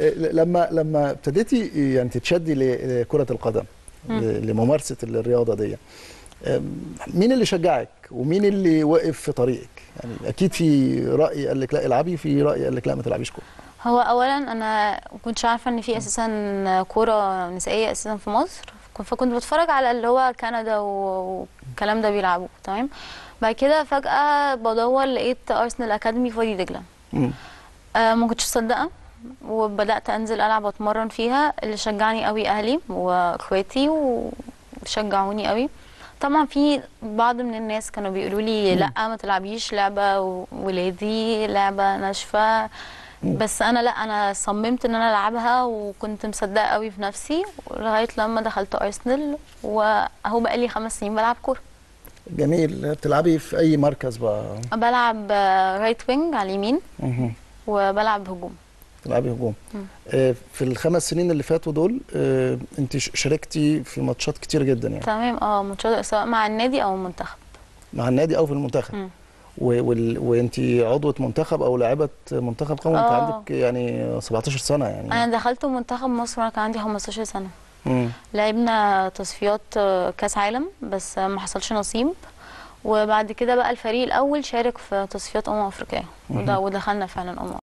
لما لما ابتديتي يعني تتشدي لكره القدم ل- لممارسه الرياضه دي أم، مين اللي شجعك ومين اللي وقف في طريقك يعني اكيد في راي قال لك لا العبي في راي قال لك لا ما تلعبيش كوره هو اولا انا ما كنتش عارفه ان في اساسا كوره نسائيه اساسا في مصر فكنت بتفرج على اللي هو كندا و- والكلام ده بيلعبوا تمام بعد كده فجاه بدور لقيت ارسنال اكاديمي في وادي دجله مم. آه ما كنتش مصدقه وبدات انزل العب واتمرن فيها اللي شجعني قوي اهلي واخواتي وشجعوني قوي طبعا في بعض من الناس كانوا بيقولوا لي لا ما تلعبيش لعبه ولادي لعبه ناشفه بس انا لا انا صممت ان انا العبها وكنت مصدقه قوي في نفسي لغايه لما دخلت ارسنال واهو بقى لي خمس سنين بلعب كوره جميل بتلعبي في اي مركز بقى بلعب آه، رايت وينج على اليمين مهم. وبلعب هجوم تلعبي هجوم مم. آه، في الخمس سنين اللي فاتوا دول آه، انت ش- شاركتي في ماتشات كتير جدا يعني تمام اه ماتشات سواء مع النادي او المنتخب مع النادي او في المنتخب مم. و- وال- وانت عضوة منتخب او لاعبة منتخب قومي انت آه. عندك يعني 17 سنة يعني انا دخلت منتخب مصر وانا كان عندي 15 سنه مم. لعبنا تصفيات آه، كاس عالم بس آه، ما حصلش نصيب وبعد كده بقى الفريق الاول شارك في تصفيات امم افريقيه وده ودخلنا فعلا امم